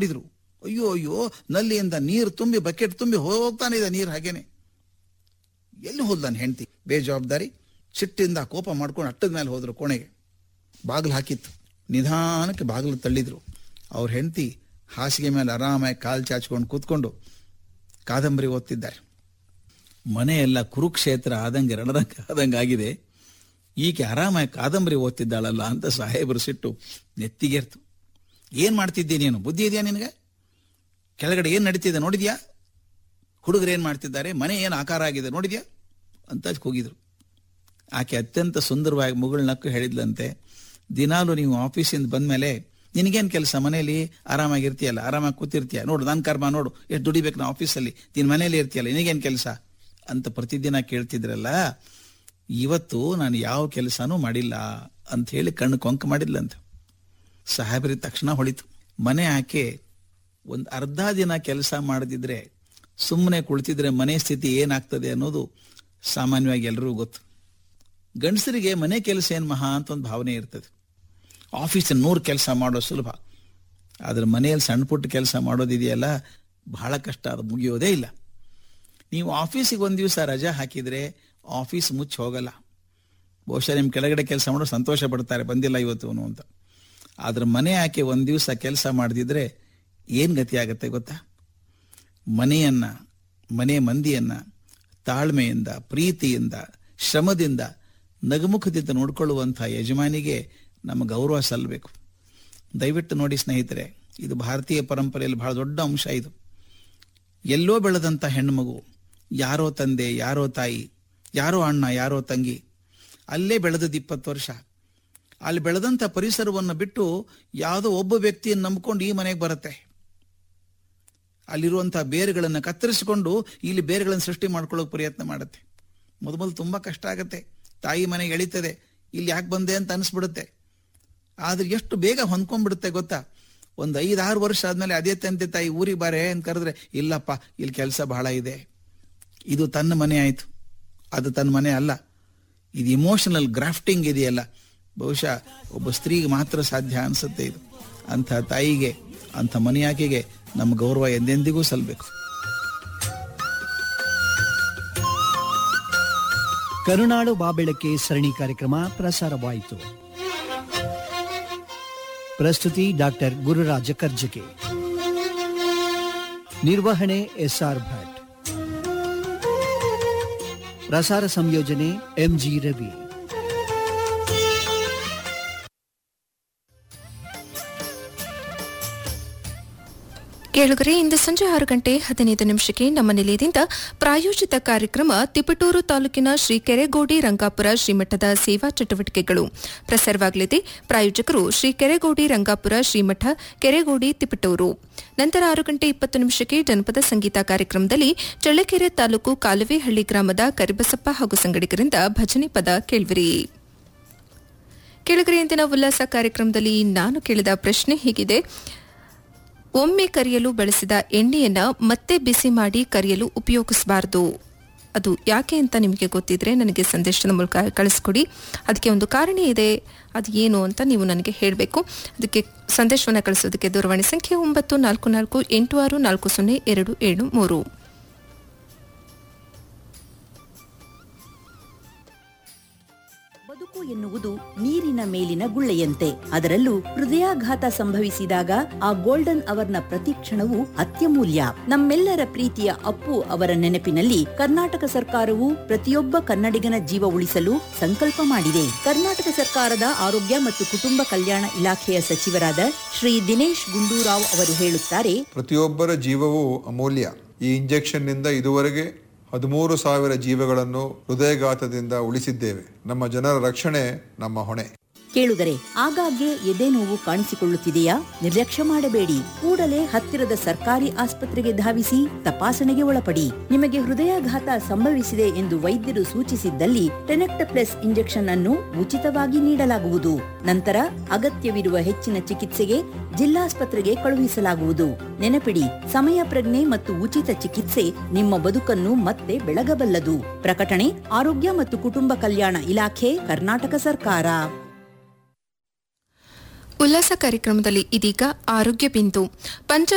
ಬಿಟ್ಟಿದ್ರು ಅಯ್ಯೋ ಅಯ್ಯೋ ನಲ್ಲಿಯಿಂದ ನೀರು ತುಂಬಿ ಬಕೆಟ್ ತುಂಬಿ ಹೋಗ್ತಾನೆ ಇದೆ ನೀರು ಹಾಗೇನೆ ಎಲ್ಲಿ ಹೋದ್ ನನ್ನ ಹೆಂಡತಿ ಬೇಜವಾಬ್ದಾರಿ ಸಿಟ್ಟಿಂದ ಕೋಪ ಮಾಡ್ಕೊಂಡು ಅಟ್ಟದ ಮೇಲೆ ಹೋದ್ರು ಕೋಣೆಗೆ ಬಾಗಿಲು ಹಾಕಿತ್ತು ನಿಧಾನಕ್ಕೆ ಬಾಗಿಲು ತಳ್ಳಿದ್ರು ಅವ್ರ ಹೆಂಡತಿ ಹಾಸಿಗೆ ಮೇಲೆ ಆರಾಮಾಗಿ ಕಾಲು ಚಾಚ್ಕೊಂಡು ಕೂತ್ಕೊಂಡು ಕಾದಂಬರಿ ಓದ್ತಿದ್ದಾರೆ ಮನೆಯೆಲ್ಲ ಕುರುಕ್ಷೇತ್ರ ಆದಂಗೆ ರಣರಂಗ ಆದಂಗೆ ಆಗಿದೆ ಈಕೆ ಆರಾಮಾಗಿ ಕಾದಂಬರಿ ಓದ್ತಿದ್ದಾಳಲ್ಲ ಅಂತ ಸಾಹೇಬರು ಸಿಟ್ಟು ನೆತ್ತಿಗೇರ್ತು ಏನ್ ಮಾಡ್ತಿದ್ದಿ ನೀನು ಬುದ್ಧಿ ಇದೆಯಾ ನಿನಗೆ ಕೆಳಗಡೆ ಏನ್ ನಡೀತಿದೆ ನೋಡಿದ್ಯಾ ಹುಡುಗರು ಏನ್ ಮಾಡ್ತಿದ್ದಾರೆ ಮನೆ ಏನು ಆಕಾರ ಆಗಿದೆ ನೋಡಿದ್ಯಾ ಅಂತ ಕೂಗಿದ್ರು ಆಕೆ ಅತ್ಯಂತ ಸುಂದರವಾಗಿ ಮುಗುಳ್ನಕ್ಕು ಹೇಳಿದ್ಲಂತೆ ದಿನಾಲು ನೀವು ಆಫೀಸಿಂದ ಬಂದ್ಮೇಲೆ ನಿನಗೇನು ಕೆಲಸ ಮನೆಯಲ್ಲಿ ಆರಾಮಾಗಿರ್ತೀಯಲ್ಲ ಆರಾಮಾಗಿ ಕೂತಿರ್ತೀಯ ನೋಡು ನನ್ನ ಕರ್ಮ ನೋಡು ಎಷ್ಟು ದುಡಿಬೇಕು ನಾ ಆಫೀಸಲ್ಲಿ ನೀನು ಮನೆಯಲ್ಲಿ ಇರ್ತೀಯಲ್ಲ ನಿನಗೇನು ಕೆಲಸ ಅಂತ ಪ್ರತಿದಿನ ಕೇಳ್ತಿದ್ರಲ್ಲ ಇವತ್ತು ನಾನು ಯಾವ ಕೆಲಸನೂ ಮಾಡಿಲ್ಲ ಅಂತ ಹೇಳಿ ಕಣ್ಣು ಕೊಂಕ ಮಾಡಿದ್ಲಂತೆ ಸಾಹೇಬ್ರಿಗೆ ತಕ್ಷಣ ಹೊಳಿತು ಮನೆ ಆಕೆ ಒಂದು ಅರ್ಧ ದಿನ ಕೆಲಸ ಮಾಡದಿದ್ರೆ ಸುಮ್ಮನೆ ಕುಳಿತಿದ್ರೆ ಮನೆ ಸ್ಥಿತಿ ಏನಾಗ್ತದೆ ಅನ್ನೋದು ಸಾಮಾನ್ಯವಾಗಿ ಎಲ್ಲರಿಗೂ ಗೊತ್ತು ಗಂಡಸರಿಗೆ ಮನೆ ಕೆಲಸ ಏನು ಮಹಾ ಅಂತ ಒಂದು ಭಾವನೆ ಇರ್ತದೆ ಆಫೀಸಲ್ಲಿ ನೂರು ಕೆಲಸ ಮಾಡೋ ಸುಲಭ ಆದ್ರೆ ಮನೆಯಲ್ಲಿ ಸಣ್ಣ ಪುಟ್ಟ ಕೆಲಸ ಮಾಡೋದಿದೆಯಲ್ಲ ಬಹಳ ಕಷ್ಟ ಅದು ಮುಗಿಯೋದೇ ಇಲ್ಲ ನೀವು ಆಫೀಸಿಗೆ ಒಂದು ದಿವಸ ರಜಾ ಹಾಕಿದ್ರೆ ಆಫೀಸ್ ಮುಚ್ಚಿ ಹೋಗಲ್ಲ ಬಹುಶಃ ನಿಮ್ಮ ಕೆಳಗಡೆ ಕೆಲಸ ಮಾಡೋ ಸಂತೋಷ ಪಡ್ತಾರೆ ಬಂದಿಲ್ಲ ಇವತ್ತು ಅವನು ಅಂತ ಆದ್ರೆ ಮನೆ ಆಕೆ ಒಂದು ದಿವಸ ಕೆಲಸ ಮಾಡದಿದ್ರೆ ಏನು ಗತಿ ಆಗುತ್ತೆ ಗೊತ್ತಾ ಮನೆಯನ್ನ ಮನೆ ಮಂದಿಯನ್ನ ತಾಳ್ಮೆಯಿಂದ ಪ್ರೀತಿಯಿಂದ ಶ್ರಮದಿಂದ ನಗುಮುಖದಿಂದ ನೋಡ್ಕೊಳ್ಳುವಂಥ ಯಜಮಾನಿಗೆ ನಮ್ಮ ಗೌರವ ಸಲ್ಲಬೇಕು ದಯವಿಟ್ಟು ನೋಡಿ ಸ್ನೇಹಿತರೆ ಇದು ಭಾರತೀಯ ಪರಂಪರೆಯಲ್ಲಿ ಬಹಳ ದೊಡ್ಡ ಅಂಶ ಇದು ಎಲ್ಲೋ ಬೆಳೆದಂಥ ಹೆಣ್ಣುಮಗು ಯಾರೋ ತಂದೆ ಯಾರೋ ತಾಯಿ ಯಾರೋ ಅಣ್ಣ ಯಾರೋ ತಂಗಿ ಅಲ್ಲೇ ಬೆಳೆದದ್ದು ಇಪ್ಪತ್ತು ವರ್ಷ ಅಲ್ಲಿ ಬೆಳೆದಂಥ ಪರಿಸರವನ್ನು ಬಿಟ್ಟು ಯಾವುದೋ ಒಬ್ಬ ವ್ಯಕ್ತಿಯನ್ನು ನಂಬ್ಕೊಂಡು ಈ ಮನೆಗೆ ಬರುತ್ತೆ ಅಲ್ಲಿರುವಂತಹ ಬೇರುಗಳನ್ನು ಕತ್ತರಿಸಿಕೊಂಡು ಇಲ್ಲಿ ಬೇರುಗಳನ್ನು ಸೃಷ್ಟಿ ಮಾಡ್ಕೊಳ್ಳೋಕೆ ಪ್ರಯತ್ನ ಮಾಡುತ್ತೆ ಮೊದಲು ತುಂಬಾ ಕಷ್ಟ ಆಗುತ್ತೆ ತಾಯಿ ಮನೆಗೆ ಎಳಿತದೆ ಇಲ್ಲಿ ಯಾಕೆ ಬಂದೆ ಅಂತ ಅನಿಸ್ಬಿಡುತ್ತೆ ಆದ್ರೆ ಎಷ್ಟು ಬೇಗ ಹೊಂದ್ಕೊಂಡ್ಬಿಡುತ್ತೆ ಗೊತ್ತಾ ಒಂದು ಐದಾರು ವರ್ಷ ಆದ್ಮೇಲೆ ಅದೇ ತಂದೆ ತಾಯಿ ಊರಿಗೆ ಬಾರೆ ಅಂತ ಕರೆದ್ರೆ ಇಲ್ಲಪ್ಪ ಇಲ್ಲಿ ಕೆಲಸ ಬಹಳ ಇದೆ ಇದು ತನ್ನ ಮನೆ ಆಯ್ತು ಅದು ತನ್ನ ಮನೆ ಅಲ್ಲ ಇದು ಇಮೋಷನಲ್ ಗ್ರಾಫ್ಟಿಂಗ್ ಇದೆಯಲ್ಲ ಬಹುಶಃ ಒಬ್ಬ ಸ್ತ್ರೀಗೆ ಮಾತ್ರ ಸಾಧ್ಯ ಅನ್ಸುತ್ತೆ ಇದು ಅಂಥ ತಾಯಿಗೆ ಅಂಥ ಮನೆಯಾಕೆಗೆ ನಮ್ಮ ಗೌರವ ಎಂದೆಂದಿಗೂ ಸಲ್ಲಬೇಕು ಕರುನಾಡು ಬಾಬೆಳಕೆ ಸರಣಿ ಕಾರ್ಯಕ್ರಮ ಪ್ರಸಾರವಾಯಿತು ಪ್ರಸ್ತುತಿ ಡಾಕ್ಟರ್ ಗುರುರಾಜ ಕರ್ಜಕೆ ನಿರ್ವಹಣೆ ಎಸ್ಆರ್ ಭಟ್ ಪ್ರಸಾರ ಸಂಯೋಜನೆ ಎಂಜಿ ರವಿ ಕೇಳುಗರೆ ಇಂದು ಸಂಜೆ ಆರು ಗಂಟೆ ಹದಿನೈದು ನಿಮಿಷಕ್ಕೆ ನಮ್ಮ ನಿಲಯದಿಂದ ಪ್ರಾಯೋಜಿತ ಕಾರ್ಯಕ್ರಮ ತಿಪಟೂರು ತಾಲೂಕಿನ ಶ್ರೀ ಕೆರೆಗೋಡಿ ರಂಗಾಪುರ ಶ್ರೀಮಠದ ಸೇವಾ ಚಟುವಟಿಕೆಗಳು ಪ್ರಸಾರವಾಗಲಿದೆ ಪ್ರಾಯೋಜಕರು ಶ್ರೀ ಕೆರೆಗೋಡಿ ರಂಗಾಪುರ ಶ್ರೀಮಠ ಕೆರೆಗೋಡಿ ತಿಪಟೂರು ನಂತರ ಆರು ಗಂಟೆ ಇಪ್ಪತ್ತು ನಿಮಿಷಕ್ಕೆ ಜನಪದ ಸಂಗೀತ ಕಾರ್ಯಕ್ರಮದಲ್ಲಿ ಚಳ್ಳಕೆರೆ ತಾಲೂಕು ಕಾಲುವೆಹಳ್ಳಿ ಗ್ರಾಮದ ಕರಿಬಸಪ್ಪ ಹಾಗೂ ಸಂಗಡಿಗರಿಂದ ಭಜನೆ ಪದ ಕೇಳುವಿರಿ ಕೆಳಗರೆ ಇಂದಿನ ಉಲ್ಲಾಸ ಕಾರ್ಯಕ್ರಮದಲ್ಲಿ ನಾನು ಕೇಳಿದ ಪ್ರಶ್ನೆ ಹೀಗಿದೆ ಒಮ್ಮೆ ಕರಿಯಲು ಬಳಸಿದ ಎಣ್ಣೆಯನ್ನ ಮತ್ತೆ ಬಿಸಿ ಮಾಡಿ ಕರಿಯಲು ಉಪಯೋಗಿಸಬಾರದು ಅದು ಯಾಕೆ ಅಂತ ನಿಮಗೆ ಗೊತ್ತಿದ್ರೆ ನನಗೆ ಸಂದೇಶದ ಮೂಲಕ ಕಳಿಸ್ಕೊಡಿ ಅದಕ್ಕೆ ಒಂದು ಕಾರಣ ಇದೆ ಅದು ಏನು ಅಂತ ನೀವು ನನಗೆ ಹೇಳಬೇಕು ಅದಕ್ಕೆ ಸಂದೇಶವನ್ನು ಕಳಿಸೋದಕ್ಕೆ ದೂರವಾಣಿ ಸಂಖ್ಯೆ ಒಂಬತ್ತು ನಾಲ್ಕು ನಾಲ್ಕು ಎಂಟು ಆರು ನಾಲ್ಕು ಸೊನ್ನೆ ಎರಡು ಏಳು ಮೂರು ಬದುಕು ಎನ್ನುವುದು ನೀರಿನ ಮೇಲಿನ ಗುಳ್ಳೆಯಂತೆ ಅದರಲ್ಲೂ ಹೃದಯಾಘಾತ ಸಂಭವಿಸಿದಾಗ ಆ ಗೋಲ್ಡನ್ ಅವರ್ನ ಪ್ರತಿಕ್ಷಣವು ಅತ್ಯಮೂಲ್ಯ ನಮ್ಮೆಲ್ಲರ ಪ್ರೀತಿಯ ಅಪ್ಪು ಅವರ ನೆನಪಿನಲ್ಲಿ ಕರ್ನಾಟಕ ಸರ್ಕಾರವು ಪ್ರತಿಯೊಬ್ಬ ಕನ್ನಡಿಗನ ಜೀವ ಉಳಿಸಲು ಸಂಕಲ್ಪ ಮಾಡಿದೆ ಕರ್ನಾಟಕ ಸರ್ಕಾರದ ಆರೋಗ್ಯ ಮತ್ತು ಕುಟುಂಬ ಕಲ್ಯಾಣ ಇಲಾಖೆಯ ಸಚಿವರಾದ ಶ್ರೀ ದಿನೇಶ್ ಗುಂಡೂರಾವ್ ಅವರು ಹೇಳುತ್ತಾರೆ ಪ್ರತಿಯೊಬ್ಬರ ಜೀವವೂ ಅಮೂಲ್ಯ ಈ ಇಂಜೆಕ್ಷನ್ನಿಂದ ಇದುವರೆಗೆ ಹದಿಮೂರು ಸಾವಿರ ಜೀವಗಳನ್ನು ಹೃದಯಘಾತದಿಂದ ಉಳಿಸಿದ್ದೇವೆ ನಮ್ಮ ಜನರ ರಕ್ಷಣೆ ನಮ್ಮ ಹೊಣೆ ಕೇಳುಗರೆ ಆಗಾಗ್ಗೆ ಎದೆ ನೋವು ಕಾಣಿಸಿಕೊಳ್ಳುತ್ತಿದೆಯಾ ನಿರ್ಲಕ್ಷ್ಯ ಮಾಡಬೇಡಿ ಕೂಡಲೇ ಹತ್ತಿರದ ಸರ್ಕಾರಿ ಆಸ್ಪತ್ರೆಗೆ ಧಾವಿಸಿ ತಪಾಸಣೆಗೆ ಒಳಪಡಿ ನಿಮಗೆ ಹೃದಯಾಘಾತ ಸಂಭವಿಸಿದೆ ಎಂದು ವೈದ್ಯರು ಸೂಚಿಸಿದ್ದಲ್ಲಿ ಟೆನೆಕ್ಟಪ್ಲೆಸ್ ಇಂಜೆಕ್ಷನ್ ಅನ್ನು ಉಚಿತವಾಗಿ ನೀಡಲಾಗುವುದು ನಂತರ ಅಗತ್ಯವಿರುವ ಹೆಚ್ಚಿನ ಚಿಕಿತ್ಸೆಗೆ ಜಿಲ್ಲಾಸ್ಪತ್ರೆಗೆ ಕಳುಹಿಸಲಾಗುವುದು ನೆನಪಿಡಿ ಸಮಯ ಪ್ರಜ್ಞೆ ಮತ್ತು ಉಚಿತ ಚಿಕಿತ್ಸೆ ನಿಮ್ಮ ಬದುಕನ್ನು ಮತ್ತೆ ಬೆಳಗಬಲ್ಲದು ಪ್ರಕಟಣೆ ಆರೋಗ್ಯ ಮತ್ತು ಕುಟುಂಬ ಕಲ್ಯಾಣ ಇಲಾಖೆ ಕರ್ನಾಟಕ ಸರ್ಕಾರ ಉಲ್ಲಾಸ ಕಾರ್ಯಕ್ರಮದಲ್ಲಿ ಇದೀಗ ಆರೋಗ್ಯ ಬಿಂದು ಪಂಚ